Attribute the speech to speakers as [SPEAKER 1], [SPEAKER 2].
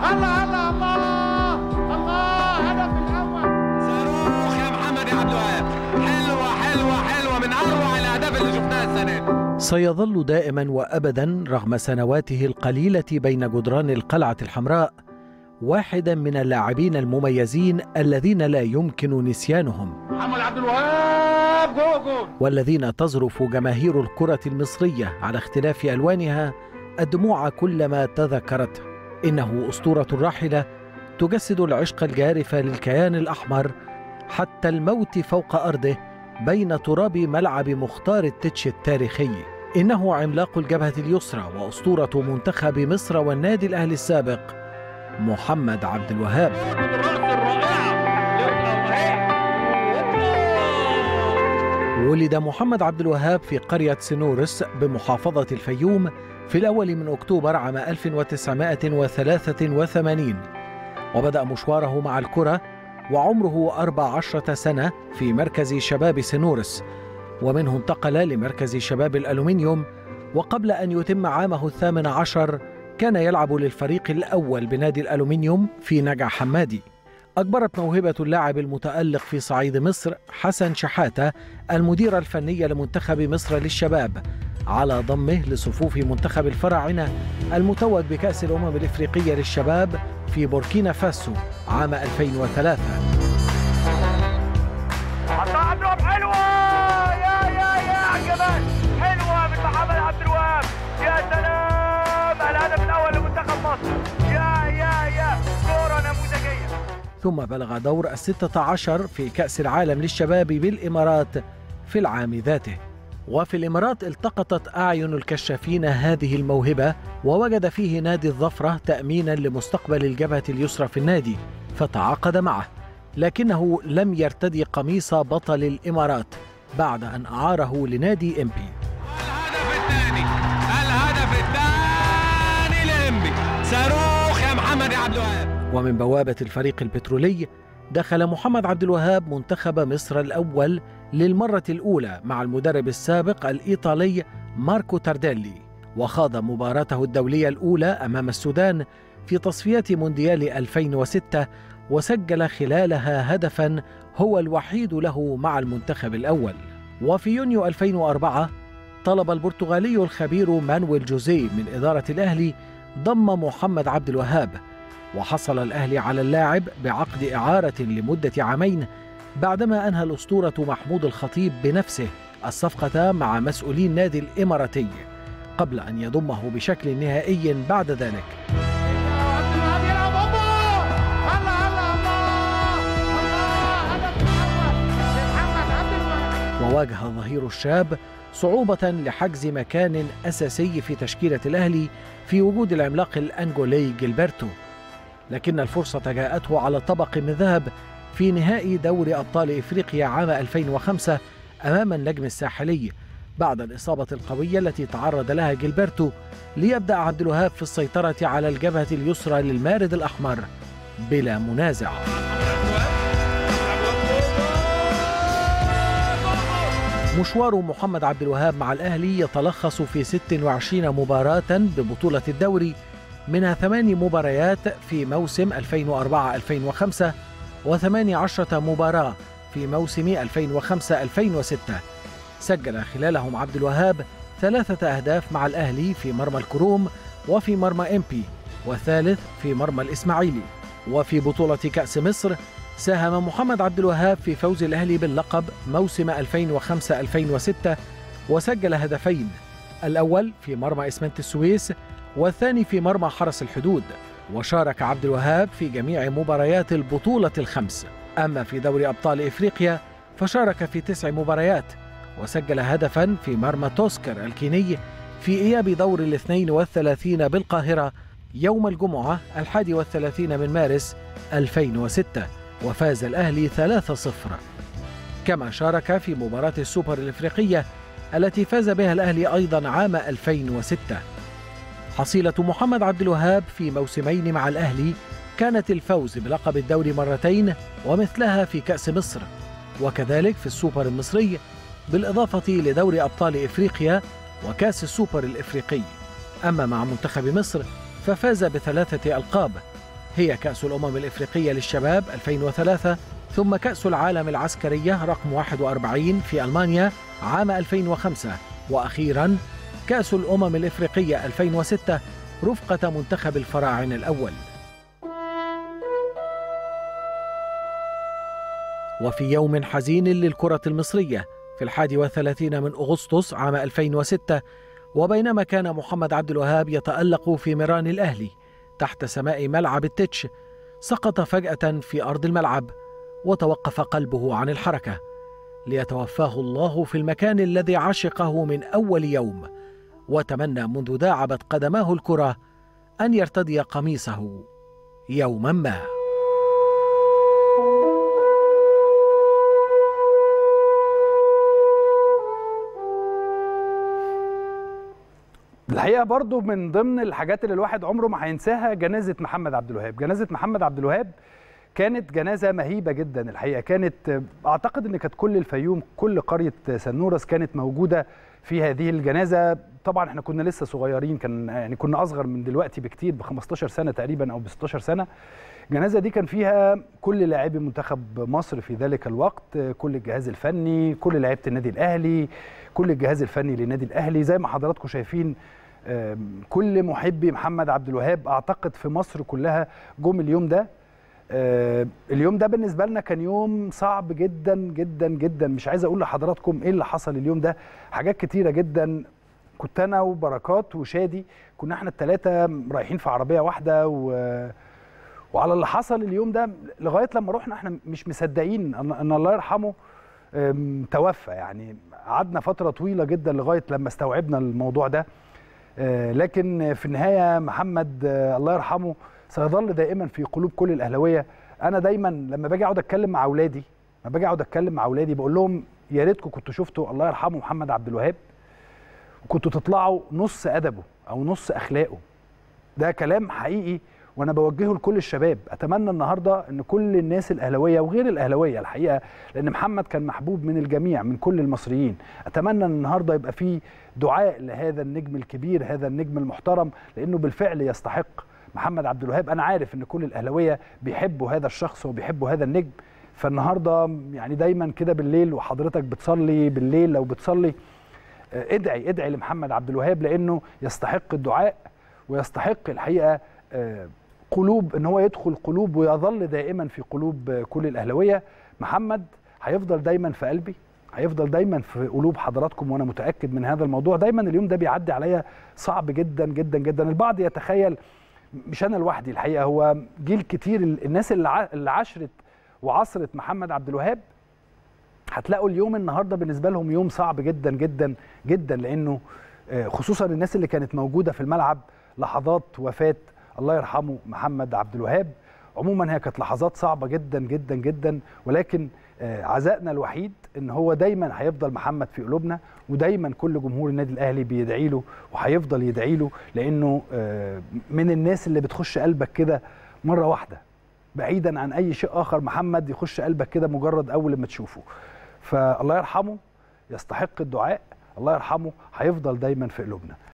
[SPEAKER 1] هلا هلا الله الله هدف الاول
[SPEAKER 2] صاروخ يا محمد يا عبد الوهاب حلوه حلوه حلوه من اروع الاهداف اللي شفناها السنه دي
[SPEAKER 3] سيظل دائما وابدا رغم سنواته القليله بين جدران القلعه الحمراء واحدا من اللاعبين المميزين الذين لا يمكن نسيانهم
[SPEAKER 1] محمد عبد الوهاب جول جول
[SPEAKER 3] والذين تزرف جماهير الكره المصريه على اختلاف الوانها الدموع كلما تذكرته انه اسطوره راحله تجسد العشق الجارف للكيان الاحمر حتى الموت فوق ارضه بين تراب ملعب مختار التتش التاريخي انه عملاق الجبهه اليسرى واسطوره منتخب مصر والنادي الاهلي السابق محمد عبد الوهاب
[SPEAKER 1] الراس الرائعه
[SPEAKER 3] ولد محمد عبد الوهاب في قرية سنورس بمحافظة الفيوم في الأول من أكتوبر عام 1983 وبدأ مشواره مع الكرة وعمره 14 سنة في مركز شباب سنورس ومنه انتقل لمركز شباب الألومنيوم وقبل أن يتم عامه الثامن عشر كان يلعب للفريق الأول بنادي الألومنيوم في نجع حمادي أجبرت موهبة اللاعب المتألق في صعيد مصر حسن شحاتة المدير الفني لمنتخب مصر للشباب على ضمه لصفوف منتخب الفراعنة المتوج بكأس الأمم الإفريقية للشباب في بوركينا فاسو عام 2003
[SPEAKER 1] حطها عبد الوهاب حلوه يا يا يا عجبان حلوه من محمد عبد الوهاب يا سلام الهدف الاول لمنتخب مصر يا يا يا كوره نموذجيه
[SPEAKER 3] ثم بلغ دور الستة عشر في كأس العالم للشباب بالإمارات في العام ذاته وفي الإمارات التقطت أعين الكشافين هذه الموهبة ووجد فيه نادي الظفرة تأمينا لمستقبل الجبهة اليسرى في النادي فتعاقد معه لكنه لم يرتدي قميص بطل الإمارات بعد أن أعاره لنادي إمبي
[SPEAKER 2] الهدف الثاني الهدف الثاني لإنبي صاروخ يا محمد يا عبد الوهاب
[SPEAKER 3] ومن بوابة الفريق البترولي دخل محمد عبد الوهاب منتخب مصر الأول للمرة الأولى مع المدرب السابق الإيطالي ماركو تارديلي وخاض مباراته الدولية الأولى أمام السودان في تصفيات مونديال 2006 وسجل خلالها هدفا هو الوحيد له مع المنتخب الأول وفي يونيو 2004 طلب البرتغالي الخبير مانويل جوزيه من إدارة الأهلي ضم محمد عبد الوهاب وحصل الأهلي على اللاعب بعقد إعارة لمدة عامين بعدما أنهى الأسطورة محمود الخطيب بنفسه الصفقة مع مسؤولي النادي الإماراتي قبل أن يضمه بشكل نهائي بعد ذلك
[SPEAKER 1] عبد الوهاب يلعب هوبا هلا هلا الله الله هدف الاول لمحمد عبد الوهاب
[SPEAKER 3] وواجه الظهير الشاب صعوبة لحجز مكان أساسي في تشكيلة الأهلي في وجود العملاق الأنجولي جيلبرتو لكن الفرصة جاءته على طبق من ذهب في نهائي دوري أبطال إفريقيا عام 2005 أمام النجم الساحلي بعد الإصابة القوية التي تعرض لها جيلبرتو ليبدأ عبد الوهاب في السيطرة على الجبهة اليسرى للمارد الأحمر بلا منازع مشوار محمد عبد الوهاب مع الأهلي يتلخص في 26 مباراة ببطولة الدوري منها ثماني مباريات في موسم 2004-2005 وثماني عشرة مباراة في موسم 2005-2006 سجل خلالهم عبد الوهاب ثلاثة أهداف مع الأهلي في مرمى الكروم وفي مرمى إمبي والثالث في مرمى الإسماعيلي وفي بطولة كأس مصر ساهم محمد عبد الوهاب في فوز الأهلي باللقب موسم 2005-2006 وسجل هدفين الأول في مرمى إسمنت السويس والثاني في مرمى حرس الحدود وشارك عبد الوهاب في جميع مباريات البطولة الخمس أما في دوري أبطال إفريقيا فشارك في تسع مباريات وسجل هدفا في مرمى توسكر الكيني في إياب دور الاثنين والثلاثين بالقاهرة يوم الجمعة الحادي والثلاثين من مارس 2006 وفاز الأهلي 3-0 كما شارك في مباراة السوبر الإفريقية التي فاز بها الأهلي أيضا عام 2006 حصيلة محمد عبد الوهاب في موسمين مع الأهلي كانت الفوز بلقب الدوري مرتين ومثلها في كأس مصر وكذلك في السوبر المصري بالإضافة لدوري أبطال إفريقيا وكأس السوبر الإفريقي أما مع منتخب مصر ففاز بثلاثة ألقاب هي كأس الأمم الإفريقية للشباب 2003 ثم كأس العالم العسكرية رقم 41 في ألمانيا عام 2005 وأخيرا كأس الأمم الإفريقية 2006 رفقة منتخب الفراعنة الأول وفي يوم حزين للكرة المصرية في الحادي والثلاثين من أغسطس عام 2006 وبينما كان محمد عبد الوهاب يتألق في ميران الأهلي تحت سماء ملعب التتش سقط فجأة في أرض الملعب وتوقف قلبه عن الحركة ليتوفاه الله في المكان الذي عشقه من أول يوم وتمنى منذ داعبت قدماه الكرة أن يرتدي قميصه يوما ما
[SPEAKER 4] الحقيقه برضو من ضمن الحاجات اللي الواحد عمره ما هينساها جنازه محمد عبد الوهاب جنازه محمد عبد الوهاب كانت جنازه مهيبه جدا الحقيقه كانت اعتقد ان كانت كل الفيوم كل قريه سنورس كانت موجوده في هذه الجنازه طبعا احنا كنا لسه صغيرين كان يعني كنا اصغر من دلوقتي بكتير ب 15 سنه تقريبا او ب 16 سنه الجنازه دي كان فيها كل لاعبي منتخب مصر في ذلك الوقت كل الجهاز الفني كل لعيبه النادي الاهلي كل الجهاز الفني للنادي الاهلي زي ما حضراتكم شايفين كل محبي محمد عبد الوهاب اعتقد في مصر كلها جم اليوم ده اليوم ده بالنسبه لنا كان يوم صعب جدا جدا جدا مش عايز اقول لحضراتكم ايه اللي حصل اليوم ده حاجات كتيره جدا كنت انا وبركات وشادي كنا احنا الثلاثه رايحين في عربيه واحده و... وعلى اللي حصل اليوم ده لغايه لما رحنا احنا مش مصدقين ان, أن الله يرحمه توفى يعني قعدنا فتره طويله جدا لغايه لما استوعبنا الموضوع ده لكن في النهايه محمد الله يرحمه سيظل دائما في قلوب كل الاهلاويه انا دايما لما باجي اقعد اتكلم مع اولادي لما باجي اقعد اتكلم مع اولادي بقول لهم يا ريتكم كنتوا شفتوا الله يرحمه محمد عبد الوهاب وكنتوا تطلعوا نص ادبه او نص اخلاقه ده كلام حقيقي وانا بوجهه لكل الشباب اتمنى النهارده ان كل الناس الاهلاويه وغير الاهلاويه الحقيقه لان محمد كان محبوب من الجميع من كل المصريين اتمنى ان النهارده يبقى في دعاء لهذا النجم الكبير هذا النجم المحترم لانه بالفعل يستحق محمد عبد الوهاب انا عارف ان كل الاهلاويه بيحبوا هذا الشخص وبيحبوا هذا النجم فالنهارده يعني دايما كده بالليل وحضرتك بتصلي بالليل لو بتصلي ادعي ادعي لمحمد عبد الوهاب لانه يستحق الدعاء ويستحق الحقيقه قلوب ان هو يدخل قلوب ويظل دائما في قلوب كل الاهلاويه محمد هيفضل دايما في قلبي هيفضل دايما في قلوب حضراتكم وانا متاكد من هذا الموضوع دايما اليوم ده بيعدي عليا صعب جدا جدا جدا البعض يتخيل مش انا لوحدي الحقيقه هو جيل كتير الناس اللي عاشرت وعصرت محمد عبد الوهاب هتلاقوا اليوم النهارده بالنسبه لهم يوم صعب جدا جدا جدا لانه خصوصا الناس اللي كانت موجوده في الملعب لحظات وفاه الله يرحمه محمد عبد الوهاب عموما هي كانت لحظات صعبه جدا جدا جدا ولكن عزائنا الوحيد ان هو دايما هيفضل محمد في قلوبنا ودايما كل جمهور النادي الاهلي بيدعي له وهيفضل يدعي له لانه من الناس اللي بتخش قلبك كده مره واحده بعيدا عن اي شيء اخر محمد يخش قلبك كده مجرد اول ما تشوفه فالله يرحمه يستحق الدعاء الله يرحمه هيفضل دايما في قلوبنا